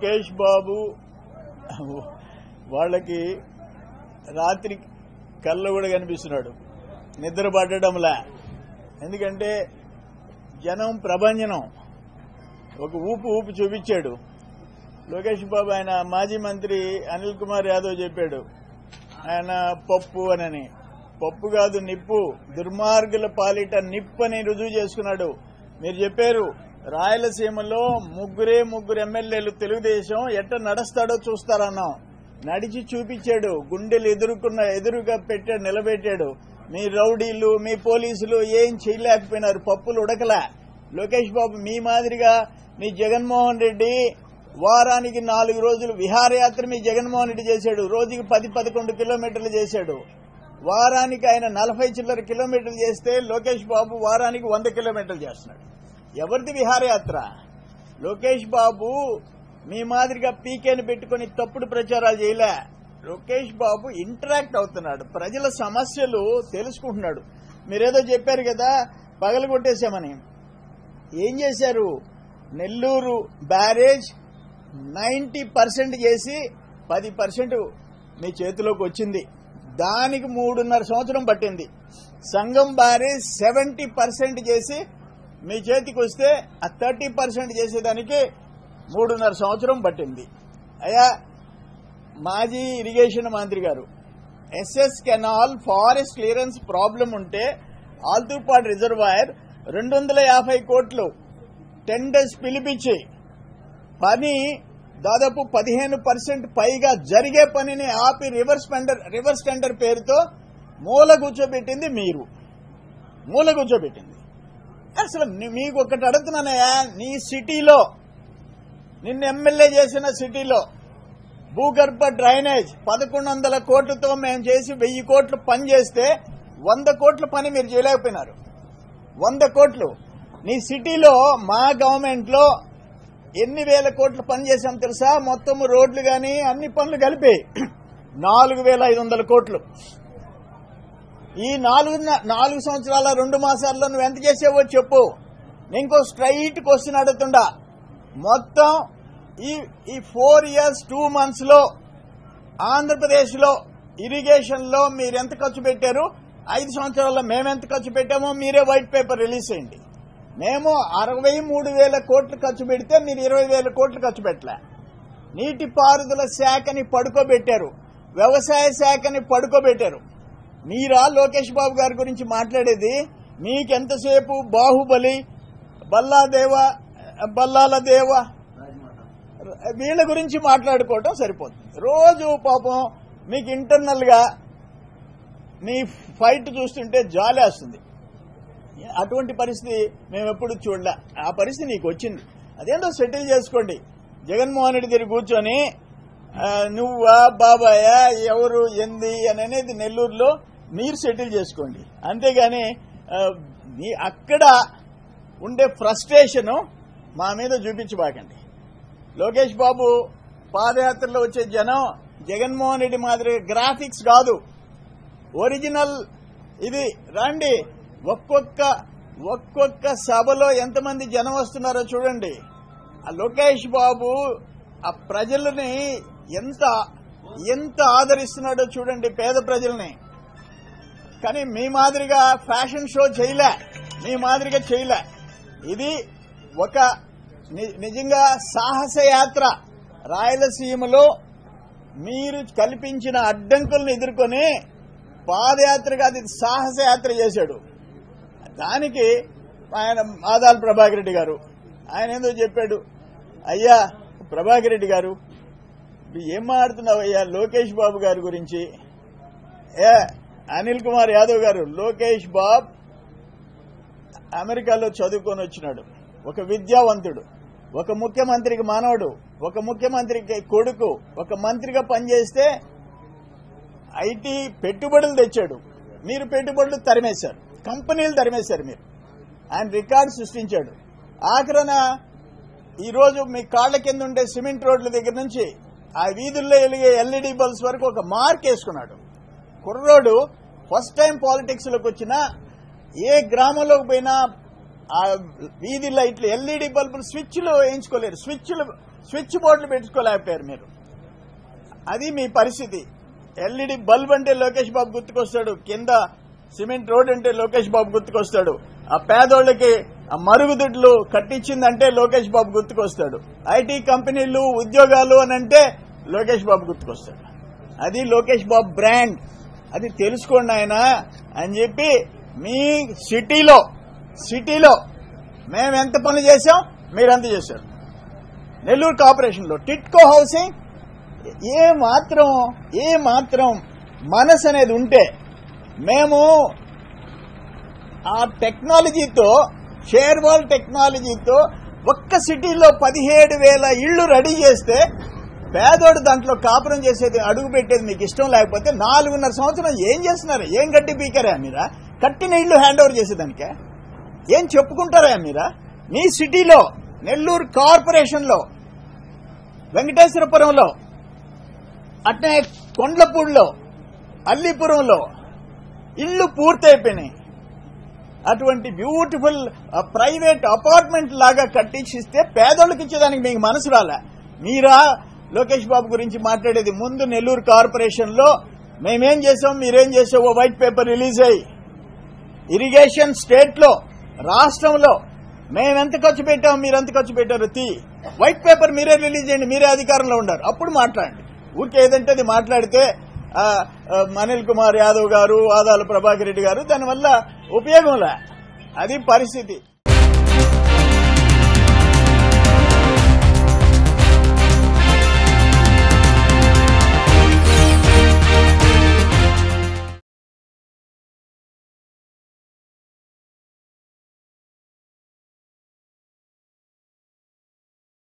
లోకేష్ బాబు వాళ్ళకి రాత్రి కళ్ళు కూడా కనిపిస్తున్నాడు నిద్ర పట్టడంలా ఎందుకంటే జనం ప్రభంజనం ఒక ఊపు ఊపు చూపించాడు లోకేష్ బాబు ఆయన మాజీ మంత్రి అనిల్ కుమార్ యాదవ్ చెప్పాడు ఆయన పప్పు అనని పప్పు కాదు నిప్పు దుర్మార్గుల పాలిట నిప్పు అని రుజువు చేసుకున్నాడు మీరు చెప్పారు రాయలసీమలో ముగ్గురే ముగ్గురు ఎమ్మెల్యేలు తెలుగుదేశం ఎట్ట నడుస్తాడో చూస్తారన్నాం నడిచి చూపించాడు గుండెలు ఎదుర్కొన్న ఎదురుగా పెట్టాడు నిలబెట్టాడు మీ రౌడీలు మీ పోలీసులు ఏం చేయలేకపోయినారు పప్పులు ఉడకలే లోకేష్ బాబు మీ మాదిరిగా మీ జగన్మోహన్ రెడ్డి వారానికి నాలుగు రోజులు విహారయాత్ర మీ జగన్మోహన్ రెడ్డి చేశాడు రోజుకి పది పదకొండు కిలోమీటర్లు చేశాడు వారానికి ఆయన నలభై చిల్లర కిలోమీటర్లు చేస్తే లోకేష్ బాబు వారానికి వంద కిలోమీటర్లు చేస్తున్నాడు ఎవరిది విహారయాత్ర లోకేష్ బాబు మీ మాదిరిగా పీకేని పెట్టుకుని తప్పుడు ప్రచారాలు చేయలే లోకేష్ బాబు ఇంటరాక్ట్ అవుతున్నాడు ప్రజల సమస్యలు తెలుసుకుంటున్నాడు మీరేదో చెప్పారు కదా పగలగొట్టేశామని ఏం చేశారు నెల్లూరు బ్యారేజ్ నైంటీ పర్సెంట్ చేసి పది పర్సెంట్ మీ చేతిలోకి వచ్చింది దానికి మూడున్నర సంవత్సరం పట్టింది సంఘం బ్యారేజ్ సెవెంటీ పర్సెంట్ చేసి మీ చేతికి వస్తే ఆ థర్టీ పర్సెంట్ చేసేదానికి మూడున్నర సంవత్సరం పట్టింది అయ్యా మాజీ ఇరిగేషన్ మంత్రి గారు SS canal forest clearance problem ఉంటే ఆల్తూపాడు రిజర్వాయర్ రెండు వందల యాభై కోట్లు టెండర్స్ పిలిపించి పని దాదాపు పదిహేను పర్సెంట్ పైగా జరిగే పనిని ఆపి రివర్స్ టెండర్ రివర్స్ టెండర్ పేరుతో మూల కూర్చోబెట్టింది మీరు మూల కూర్చోబెట్టింది అసలు నీ- మీకు ఒకటి అడుగుతున్నానయ్యా నీ సిటీలో నిన్న ఎమ్మెల్యే చేసిన సిటీలో భూగర్భ డ్రైనేజ్ పదకొండు వందల కోట్లతో మేము చేసి వెయ్యి కోట్లు పని చేస్తే వంద కోట్ల పని మీరు చేయలేకపోయినారు వంద కోట్లు నీ సిటీలో మా గవర్నమెంట్ లో ఎన్ని వేల కోట్లు పని చేశాం తెలుసా మొత్తం రోడ్లు గాని అన్ని పనులు కలిపి నాలుగు వేల ఐదు వందల కోట్లు ఈ నాలుగు నాలుగు సంవత్సరాల రెండు మాసాల్లో నువ్వు ఎంత చేసావో చెప్పు నేను ఇంకో స్ట్రైట్ క్వశ్చన్ అడుగుతుండా మొత్తం ఈ ఈ ఫోర్ ఇయర్స్ టూ మంత్స్ లో ఆంధ్రప్రదేశ్ లో ఇరిగేషన్ లో మీరు ఎంత ఖర్చు పెట్టారు ఐదు సంవత్సరాల్లో మేము ఎంత ఖర్చు పెట్టామో మీరే వైట్ పేపర్ రిలీజ్ చేయండి మేము అరవై మూడు వేల కోట్లు ఖర్చు పెడితే మీరు ఇరవై వేల కోట్లు ఖర్చు పెట్టలే నీటిపారుదల శాఖని పడుకోబెట్టారు వ్యవసాయ శాఖని పడుకోబెట్టారు మీరా లోకేష్ బాబు గారి గురించి మాట్లాడేది మీకెంతసేపు బాహుబలి బల్లాదేవ బల్లాల దేవ వీళ్ళ గురించి మాట్లాడుకోవటం సరిపోతుంది రోజు పాపం మీకు ఇంటర్నల్ గా మీ ఫైట్ చూస్తుంటే జాలేస్తుంది అటువంటి పరిస్థితి మేము ఎప్పుడు చూడలే ఆ పరిస్థితి నీకు వచ్చింది అదేంటో సెటిల్ చేసుకోండి జగన్మోహన్ రెడ్డి దగ్గర కూర్చొని ఆ, నువ్వా బాబాయా ఎవరు ఎంది అని అనేది నెల్లూరులో మీరు సెటిల్ చేసుకోండి అంతేగాని ఆ, మీ అక్కడ ఉండే ఫ్రస్ట్రేషను మా మీద చూపించబాకండి లోకేష్ బాబు పాదయాత్రలో వచ్చే జనం జగన్మోహన్ రెడ్డి మాదిరి గ్రాఫిక్స్ కాదు ఒరిజినల్ ఇది రండి ఒక్కొక్క ఒక్కొక్క సభలో ఎంతమంది జనం వస్తున్నారో చూడండి ఆ లోకేష్ బాబు ఆ ప్రజలని ఎంత ఎంత ఆదరిస్తున్నాడో చూడండి పేద ప్రజల్ని కానీ మీ మాదిరిగా ఫ్యాషన్ షో చేయలే మీ మాదిరిగా చేయలే ఇది ఒక ని- నిజంగా సాహస యాత్ర రాయలసీమలో మీరు కల్పించిన అడ్డంకులను ఎదుర్కొని పాదయాత్రగా అది సాహస యాత్ర చేశాడు దానికి ఆయన ఆదాల్ ప్రభాకర్ రెడ్డి గారు ఆయన ఏందో చెప్పాడు అయ్యా ప్రభాకర్ రెడ్డి గారు నువ్వు ఏం మాట్లాడుతున్నావు అయ్యా లోకేష్ బాబు గారి గురించి ఏ అనిల్ కుమార్ యాదవ్ గారు లోకేష్ బాబ్ అమెరికాలో చదువుకొని వచ్చినాడు ఒక విద్యావంతుడు ఒక ముఖ్యమంత్రికి మానవుడు ఒక ముఖ్యమంత్రికి కొడుకు ఒక మంత్రిగా పనిచేస్తే ఐటీ పెట్టుబడులు తెచ్చాడు మీరు పెట్టుబడులు తరిమేశారు కంపెనీలు తరిమేశారు మీరు ఆయన రికార్డు సృష్టించాడు ఆఖరణ ఈ రోజు మీ కాళ్ల కింద ఉండే సిమెంట్ రోడ్ల దగ్గర నుంచి ఆ వీధుల్లో వెలిగే ఎల్ఈడి బల్బ్స్ వరకు ఒక మార్క్ వేసుకున్నాడు కుర్రోడు ఫస్ట్ టైం పాలిటిక్స్ లోకి వచ్చినా ఏ గ్రామంలోకి పోయినా ఆ వీధి లైట్లు ఎల్ఈడి బల్బులు స్విచ్లు వేయించుకోలేరు స్విచ్లు స్విచ్ బోర్డులు పెట్టుకోలేకపోయారు మీరు అది మీ పరిస్థితి ఎల్ఈడి బల్బ్ అంటే లోకేష్ బాబు గుర్తుకొస్తాడు కింద సిమెంట్ రోడ్ అంటే లోకేష్ బాబు గుర్తుకొస్తాడు ఆ పేదోళ్ళకి ఆ మరుగుదొడ్లు కట్టించిందంటే లోకేష్ బాబు గుర్తుకొస్తాడు ఐటీ కంపెనీలు ఉద్యోగాలు అని అంటే లోకేష్ బాబు గుర్తుకొస్తాడు అది లోకేష్ బాబు బ్రాండ్ అది తెలుసుకోండి ఆయన అని చెప్పి మీ సిటీలో సిటీలో మేము ఎంత పనులు చేశాం మీరు ఎంత చేశారు నెల్లూరు కార్పొరేషన్ లో టిట్కో హౌసింగ్ ఏ మాత్రం ఏ మాత్రం మనసు అనేది ఉంటే మేము ఆ టెక్నాలజీతో షేర్ వాల్ టెక్నాలజీతో ఒక్క సిటీలో పదిహేడు వేల ఇళ్లు రెడీ చేస్తే పేదోడు దాంట్లో కాపురం చేసేది అడుగు పెట్టేది మీకు ఇష్టం లేకపోతే నాలుగున్నర సంవత్సరం ఏం చేస్తున్నారు ఏం గడ్డి పీకరా మీరా కట్టిన ఇళ్లు హ్యాండ్ ఓవర్ చేసేదానికే ఏం చెప్పుకుంటారా మీరా మీ సిటీలో నెల్లూరు కార్పొరేషన్ లో వెంకటేశ్వరపురంలో అట్నే కొండ్లపూడిలో అల్లీపురంలో ఇల్లు పూర్తయిపోయినాయి అటువంటి బ్యూటిఫుల్ ప్రైవేట్ అపార్ట్మెంట్ లాగా కట్టించిస్తే పేదోళ్ళకి ఇచ్చేదానికి మీకు మనసు రాలే మీరా లోకేష్ బాబు గురించి మాట్లాడేది ముందు నెల్లూరు కార్పొరేషన్ లో మేమేం చేసాం మీరేం చేసావో వైట్ పేపర్ రిలీజ్ అయ్యి ఇరిగేషన్ స్టేట్ లో రాష్ట్రంలో మేమెంత ఖర్చు పెట్టాం మీరు ఎంత ఖర్చు పెట్టారు తీ వైట్ పేపర్ మీరే రిలీజ్ చేయండి మీరే అధికారంలో ఉండారు అప్పుడు మాట్లాడండి ఊరికే ఏదంటే అది మాట్లాడితే ఆ, ఆ, అనిల్ కుమార్ యాదవ్ గారు ఆదాల ప్రభాకర్ రెడ్డి గారు దానివల్ల ఉపయోగంలే అది పరిస్థితి